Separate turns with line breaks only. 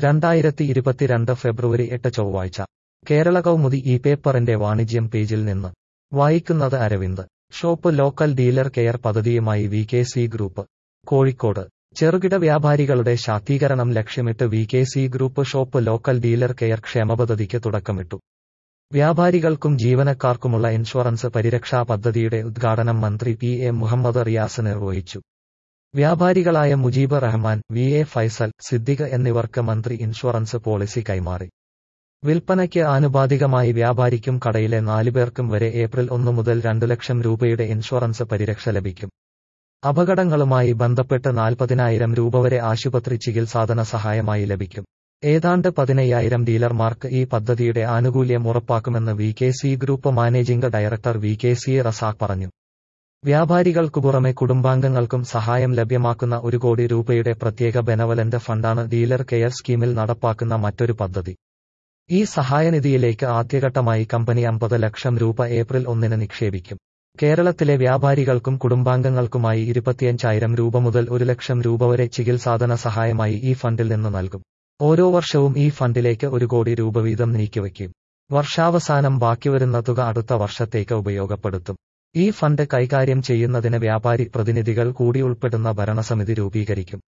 രണ്ടായിരത്തി ഇരുപത്തിരണ്ട് ഫെബ്രുവരി എട്ട് ചൊവ്വാഴ്ച കേരള കൗമുദി ഈ പേപ്പറിന്റെ വാണിജ്യം പേജിൽ നിന്ന് വായിക്കുന്നത് Aravind shop local dealer care പദ്ധതിയുമായി V K C group Kozhikode ചെറുകിട വ്യാപാരികളുടെ ശാക്തീകരണം ലക്ഷ്യമിട്ട് V K C group shop local dealer care ക്ഷേമപദ്ധതിക്ക് തുടക്കമിട്ടു വ്യാപാരികൾക്കും ജീവനക്കാർക്കുമുള്ള ഇൻഷുറൻസ് പരിരക്ഷാ പദ്ധതിയുടെ ഉദ്ഘാടനം മന്ത്രി പി എ മുഹമ്മദ് റിയാസ് നിർവഹിച്ചു വ്യാപാരികളായ മുജീബ് റഹ്മാൻ വി എ ഫൈസൽ സിദ്ദിഖ് എന്നിവർക്ക് മന്ത്രി ഇൻഷുറൻസ് പോളിസി കൈമാറി വിൽപ്പനയ്ക്ക് ആനുപാതികമായി വ്യാപാരിക്കും കടയിലെ നാലുപേർക്കും വരെ ഏപ്രിൽ ഒന്ന് മുതൽ രണ്ടു ലക്ഷം രൂപയുടെ ഇൻഷുറൻസ് പരിരക്ഷ ലഭിക്കും അപകടങ്ങളുമായി ബന്ധപ്പെട്ട് നാൽപ്പതിനായിരം രൂപ വരെ ആശുപത്രി ചികിത്സാധന സഹായമായി ലഭിക്കും ഏതാണ്ട് പതിനയ്യായിരം ഡീലർമാർക്ക് ഈ പദ്ധതിയുടെ ആനുകൂല്യം ഉറപ്പാക്കുമെന്ന് V K C group managing director V K C Razak പറഞ്ഞു വ്യാപാരികൾക്കു പുറമെ കുടുംബാംഗങ്ങൾക്കും സഹായം ലഭ്യമാക്കുന്ന ഒരു കോടി രൂപയുടെ പ്രത്യേക ബെനവലന്റ് ഫണ്ടാണ് ഡീലർ കെയർ സ്കീമിൽ നടപ്പാക്കുന്ന മറ്റൊരു പദ്ധതി ഈ സഹായനിധിയിലേക്ക് ആദ്യഘട്ടമായി കമ്പനി അമ്പത് ലക്ഷം രൂപ ഏപ്രിൽ ഒന്നിന് നിക്ഷേപിക്കും കേരളത്തിലെ വ്യാപാരികൾക്കും കുടുംബാംഗങ്ങൾക്കുമായി ഇരുപത്തിയഞ്ചായിരം രൂപ മുതൽ ഒരു ലക്ഷം രൂപ വരെ ചികിത്സാധന സഹായമായി ഈ ഫണ്ടിൽ നിന്ന് നൽകും ഓരോ വർഷവും ഈ ഫണ്ടിലേക്ക് ഒരു കോടി രൂപ വീതം നീക്കിവയ്ക്കും വർഷാവസാനം ബാക്കിവരുന്ന തുക അടുത്ത വർഷത്തേക്ക് ഉപയോഗപ്പെടുത്തും ഈ ഫണ്ട് കൈകാര്യം ചെയ്യുന്നതിന് വ്യാപാരി പ്രതിനിധികൾ കൂടി ഉൾപ്പെടുന്ന ഭരണസമിതി രൂപീകരിക്കും